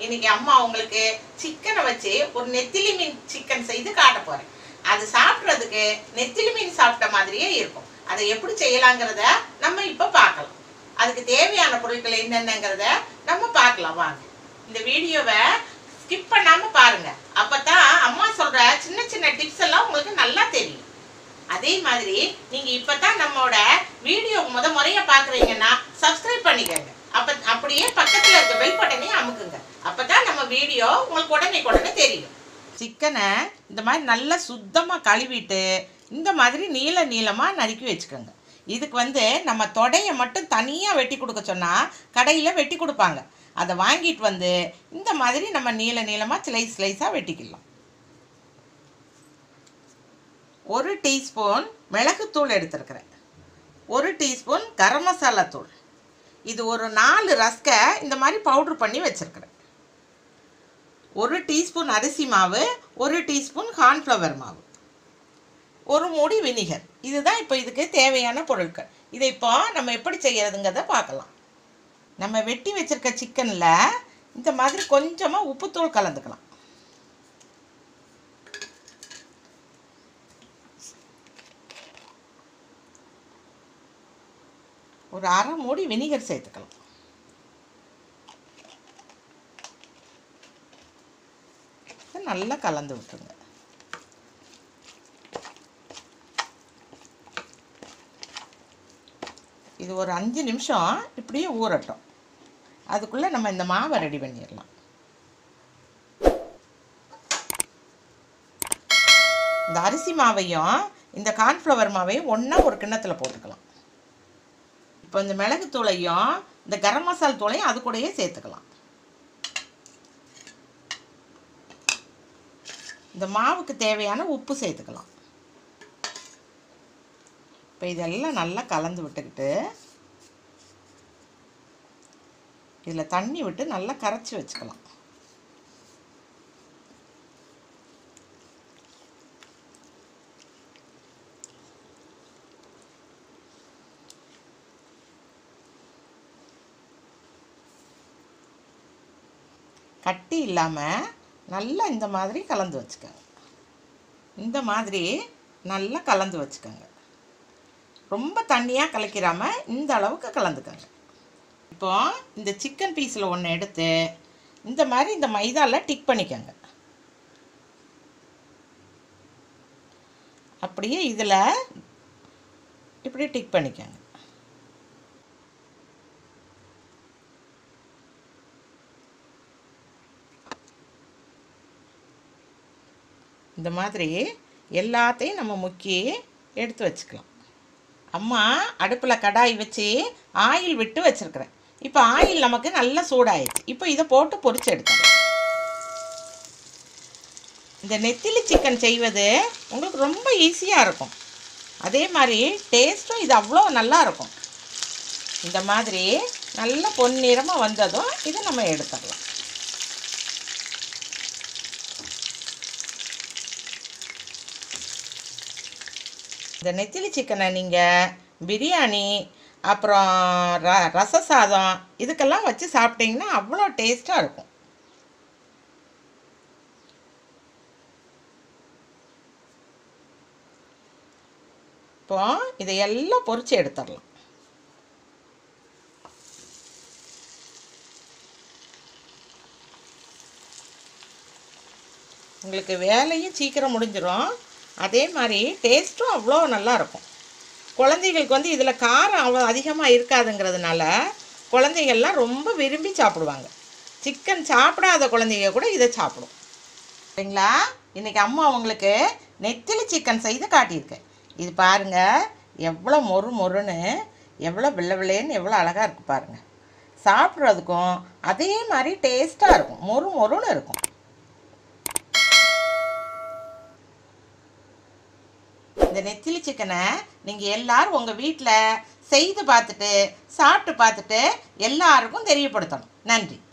இன்னைக்கு அம்மா உங்களுக்கு சிக்கனை வச்சு ஒரு நெத்திலி மீன் சிக்கன் செய்து காட்ட போறேன் அது சாப்பிட்றதுக்கு நெத்திலி மீன் சாப்பிட்ட மாதிரியே இருக்கும் அதை எப்படி செய்யலாங்கிறத நம்ம இப்ப பார்க்கலாம் அதுக்கு தேவையான பொருட்கள் என்னென்னங்கிறத நம்ம பார்க்கலாம் வாங்க இந்த வீடியோவை ஸ்கிப் பண்ணாம பாருங்க அப்பதான் அம்மா சொல்ற சின்ன சின்ன டிப்ஸ் எல்லாம் உங்களுக்கு நல்லா தெரியும் அதே மாதிரி நீங்க இப்பதான் நம்மளோட வீடியோ முத முறையா பாக்குறீங்கன்னா சப்ஸ்கிரைப் பண்ணிக்கோங்க அப்ப அப்படியே பக்கத்துல இருக்க பெல் பட்டனையும் அமுக்குங்க அப்பதான் நம்ம வீடியோ உங்களுக்கு உடனே உடனே தெரியும் சிக்கனை இந்த மாதிரி நல்லா சுத்தமாக கழுவிட்டு இந்த மாதிரி நீள நீளமாக நறுக்கி வச்சுக்கோங்க இதுக்கு வந்து நம்ம தொடையை மட்டும் தனியாக வெட்டி கொடுக்க சொன்னால் கடையில் வெட்டி கொடுப்பாங்க அதை வாங்கிட்டு வந்து இந்த மாதிரி நம்ம நீள நீளமாக ஸ்லைஸ் ஸ்லைஸாக வெட்டிக்கலாம் ஒரு டீஸ்பூன் மிளகுத்தூள் எடுத்துருக்கிறேன் ஒரு டீஸ்பூன் கரம் மசாலா தூள் இது ஒரு நாலு ரஸ்கை இந்த மாதிரி பவுட்ரு பண்ணி வச்சுருக்கிறேன் ஒரு டீஸ்பூன் அரிசி மாவு ஒரு டீஸ்பூன் கார்ன்ஃப்ளவர் மாவு ஒரு மூடி வினிகர் இதுதான் இப்போ இதுக்கு தேவையான பொருட்கள் இதை இப்போ நம்ம எப்படி செய்யறதுங்கிறத பார்க்கலாம் நம்ம வெட்டி வச்சிருக்க சிக்கனில் இந்த மாதிரி கொஞ்சமாக உப்புத்தூள் கலந்துக்கலாம் ஒரு அரை மூடி வினிகர் சேர்த்துக்கலாம் இதை நல்லா கலந்து விட்டுருங்க இது ஒரு அஞ்சு நிமிஷம் இப்படியே ஊறட்டும் அதுக்குள்ளே நம்ம இந்த மாவை ரெடி பண்ணிடலாம் இந்த அரிசி மாவையும் இந்த கார்ன்ஃப்ளவர் மாவையும் ஒன்றா ஒரு கிண்ணத்தில் போட்டுக்கலாம் இப்போ இந்த மிளகுத்தூளையும் இந்த கரம் மசால் தூளையும் அது கூடயே சேர்த்துக்கலாம் இந்த மாவுக்கு தேவையான உப்பு சேர்த்துக்கலாம் இப்போ இதெல்லாம் நல்லா கலந்து விட்டுக்கிட்டு இதில் தண்ணி விட்டு நல்லா கரைச்சி வச்சுக்கலாம் கட்டி இல்லாமல் நல்லா இந்த மாதிரி கலந்து வச்சுக்கோங்க இந்த மாதிரி நல்லா கலந்து வச்சுக்கோங்க ரொம்ப தண்ணியாக கலக்கிறாமல் இந்த அளவுக்கு கலந்துக்கோங்க இப்போ இந்த சிக்கன் பீஸில் ஒன்று எடுத்து இந்த மாதிரி இந்த மைதாவில் டிக் பண்ணிக்கோங்க அப்படியே இதில் இப்படி டிக் பண்ணிக்கோங்க இந்த மாதிரி எல்லாத்தையும் நம்ம முக்கி எடுத்து வச்சுக்கலாம் அம்மா அடுப்பில் கடாய் வச்சு ஆயில் விட்டு வச்சுருக்கிறேன் இப்போ ஆயில் நமக்கு நல்லா சூடாயிடுச்சு இப்போ இதை போட்டு பொரிச்சு எடுத்துக்கலாம் இந்த நெத்திலி சிக்கன் செய்வது உங்களுக்கு ரொம்ப ஈஸியாக இருக்கும் அதே மாதிரி டேஸ்ட்டும் இது அவ்வளோ நல்லா இருக்கும் இந்த மாதிரி நல்ல பொன்னிறமாக வந்ததும் இதை நம்ம எடுத்துடலாம் இந்த நெத்திலி சிக்கனை நீங்கள் பிரியாணி அப்புறம் ர ரச சாதம் இதுக்கெல்லாம் வச்சு சாப்பிட்டீங்கன்னா அவ்வளோ டேஸ்ட்டாக இருக்கும் இப்போ இதையெல்லாம் பொரிச்சு எடுத்துடலாம் உங்களுக்கு வேலையும் சீக்கிரம் முடிஞ்சிடும் அதே மாதிரி டேஸ்ட்டும் அவ்வளோ நல்லா இருக்கும் குழந்தைகளுக்கு வந்து இதில் காரம் அவ்வளோ அதிகமாக இருக்காதுங்கிறதுனால குழந்தைகள்லாம் ரொம்ப விரும்பி சாப்பிடுவாங்க சிக்கன் சாப்பிடாத குழந்தைங்க கூட இதை சாப்பிடும் சரிங்களா இன்றைக்கி அம்மா உங்களுக்கு நெத்திலி சிக்கன் செய்து காட்டியிருக்கேன் இது பாருங்கள் எவ்வளோ மொறு மொறுன்னு எவ்வளோ வெள்ளை வெள்ளைன்னு எவ்வளோ அழகாக இருக்குது பாருங்கள் சாப்பிட்றதுக்கும் அதே மாதிரி டேஸ்ட்டாக இருக்கும் மொறு மொறுன்னு இருக்கும் இந்த நெத்திலி சிக்கனை நீங்கள் எல்லாரும் உங்கள் வீட்டில் செய்து பார்த்துட்டு சாப்பிட்டு பார்த்துட்டு எல்லாருக்கும் தெரியப்படுத்தணும் நன்றி